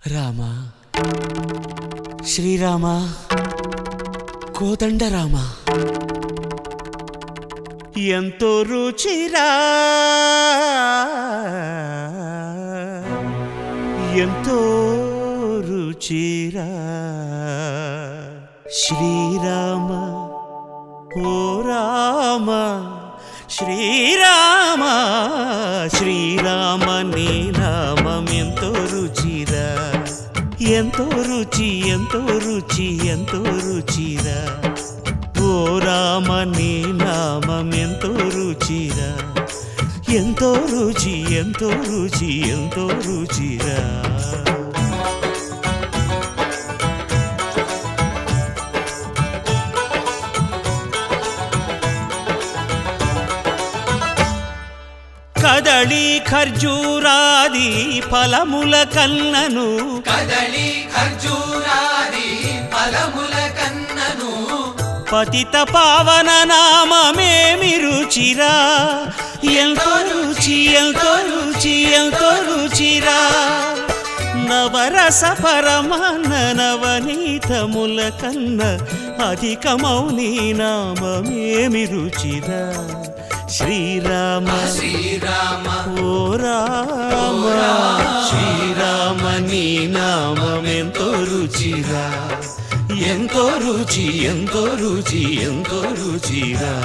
రామ శ్రీరామ కోదండ రామ ఎంతో రుచిరా ఎంతో రుచిరా శ్రీరామ ఓ రామ శ్రీరామ శ్రీరామ నీ నామం ఎంతో రుచిరా ఎంతో రుచి ఎంతో రుచి ఎంతో రుచిరా ఓ రామ నీ నామం ఎంతో రుచిరా ఎంతో రుచి ఎంతో రుచి ఎంతో రుచిరా కదళి ఖర్జూరాది ఫలముల కన్నను కదలి ఖర్జూరాది ఫలముల కన్నను పతిత పావన నామమేమి రుచిరా ఎంతో రుచి ఎంతో రుచి ఎంతో రుచిరా నవరస పరమాన్న నవనీతముల కన్న అధికమౌని నామమేమి రుచిరా శ్రీరామ శ్రీరామ ఓ రామ శ్రీరామ నీ నామం ఎంతో రుచిరా ఎంతో రుచి ఎంతో రుచి ఎంతో రుచిరా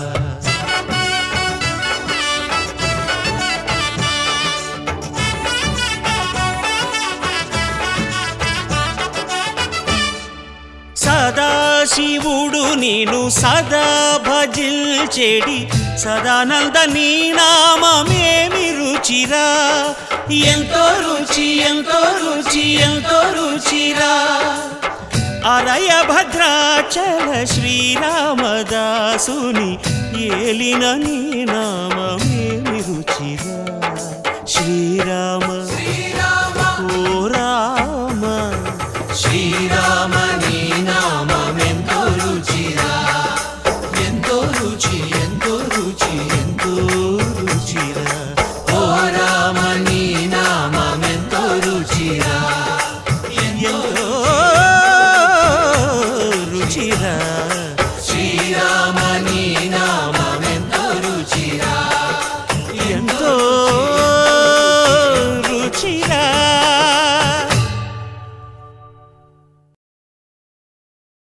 సదాశివుడు నేను సదా భజిల్చెడి సదానంద నీ నామమేమి రుచిరా ఎంతో రుచి ఎంతో రుచి ఎంతో రుచిరా అరయ భద్రాచల శ్రీరామదాసుని ఏలిన నీ నామమేమి రుచిరా శ్రీరామ శ్రీరామ